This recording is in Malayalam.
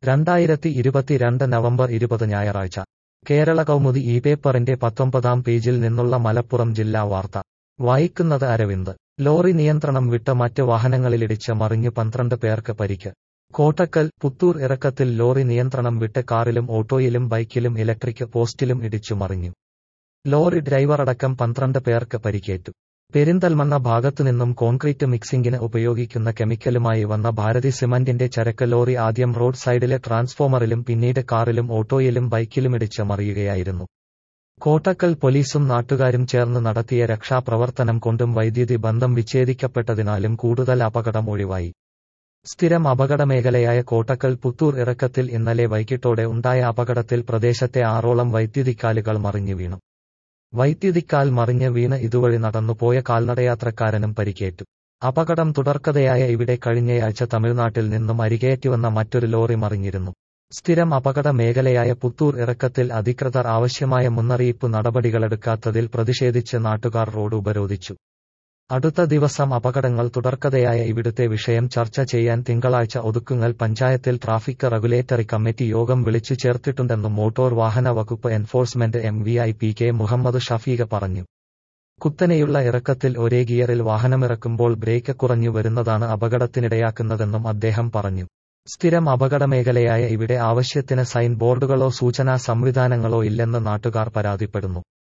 രണ്ടായിരത്തി ഇരുപത്തിരണ്ട് നവംബർ ഇരുപത് ഞായറാഴ്ച കേരള കൗമുദി ഈ പേപ്പറിന്റെ പത്തൊമ്പതാം പേജിൽ നിന്നുള്ള മലപ്പുറം ജില്ലാ വാർത്ത വായിക്കുന്നത് അരവിന്ദ് ലോറി നിയന്ത്രണം വിട്ട മറ്റ് വാഹനങ്ങളിലിടിച്ച് മറിഞ്ഞ് പന്ത്രണ്ട് പേർക്ക് പരിക്ക് കോട്ടക്കൽ പുത്തൂർ ഇറക്കത്തിൽ ലോറി നിയന്ത്രണം വിട്ട് കാറിലും ഓട്ടോയിലും ബൈക്കിലും ഇലക്ട്രിക് പോസ്റ്റിലും ഇടിച്ചു മറിഞ്ഞു ലോറി ഡ്രൈവറടക്കം പന്ത്രണ്ട് പേർക്ക് പരിക്കേറ്റു പെരിന്തൽമണ്ണ ഭാഗത്തുനിന്നും കോൺക്രീറ്റ് മിക്സിംഗിന് ഉപയോഗിക്കുന്ന കെമിക്കലുമായി വന്ന ഭാരതി സിമന്റിന്റെ ചരക്ക് ലോറി ആദ്യം റോഡ് സൈഡിലെ ട്രാൻസ്ഫോമറിലും പിന്നീട് കാറിലും ഓട്ടോയിലും ബൈക്കിലുമിടിച്ച് മറിയുകയായിരുന്നു കോട്ടക്കൽ പോലീസും നാട്ടുകാരും ചേർന്ന് നടത്തിയ രക്ഷാപ്രവർത്തനം കൊണ്ടും വൈദ്യുതി ബന്ധം വിച്ഛേദിക്കപ്പെട്ടതിനാലും കൂടുതൽ അപകടം ഒഴിവായി സ്ഥിരം അപകടമേഖലയായ കോട്ടക്കൽ പുത്തൂർ ഇറക്കത്തിൽ ഇന്നലെ വൈകിട്ടോടെ ഉണ്ടായ അപകടത്തിൽ പ്രദേശത്തെ ആറോളം വൈദ്യുതിക്കാലുകൾ മറിഞ്ഞു വീണു വൈദ്യുതിക്കാൽ മറിഞ്ഞ് വീണ് ഇതുവഴി നടന്നുപോയ കാൽനടയാത്രക്കാരനും പരിക്കേറ്റു അപകടം തുടർക്കഥയായ ഇവിടെ കഴിഞ്ഞയാഴ്ച തമിഴ്നാട്ടിൽ നിന്നും അരികേറ്റിവന്ന മറ്റൊരു ലോറി മറിഞ്ഞിരുന്നു സ്ഥിരം അപകട മേഖലയായ പുത്തൂർ ഇറക്കത്തിൽ അധികൃതർ ആവശ്യമായ മുന്നറിയിപ്പ് നടപടികളെടുക്കാത്തതിൽ പ്രതിഷേധിച്ച് നാട്ടുകാർ റോഡ് ഉപരോധിച്ചു അടുത്ത ദിവസം അപകടങ്ങൾ തുടർക്കഥയായ ഇവിടുത്തെ വിഷയം ചർച്ച ചെയ്യാൻ തിങ്കളാഴ്ച ഒതുക്കുങ്ങൽ പഞ്ചായത്തിൽ ട്രാഫിക് റെഗുലേറ്ററി കമ്മിറ്റി യോഗം വിളിച്ചു ചേർത്തിട്ടുണ്ടെന്നും മോട്ടോർ വാഹന വകുപ്പ് enforcement M V I P K Muhammad Shafeeq പറഞ്ഞു കുത്തനെയുള്ള ഇറക്കത്തിൽ ഒരേ ഗിയറിൽ വാഹനമിറക്കുമ്പോൾ ബ്രേക്ക് കുറഞ്ഞു വരുന്നതാണ് അപകടത്തിനിടയാക്കുന്നതെന്നും അദ്ദേഹം പറഞ്ഞു സ്ഥിരം അപകടമേഖലയായ ഇവിടെ ആവശ്യത്തിന് സൈൻ ബോർഡുകളോ സൂചനാ സംവിധാനങ്ങളോ ഇല്ലെന്ന് നാട്ടുകാർ പരാതിപ്പെടുന്നു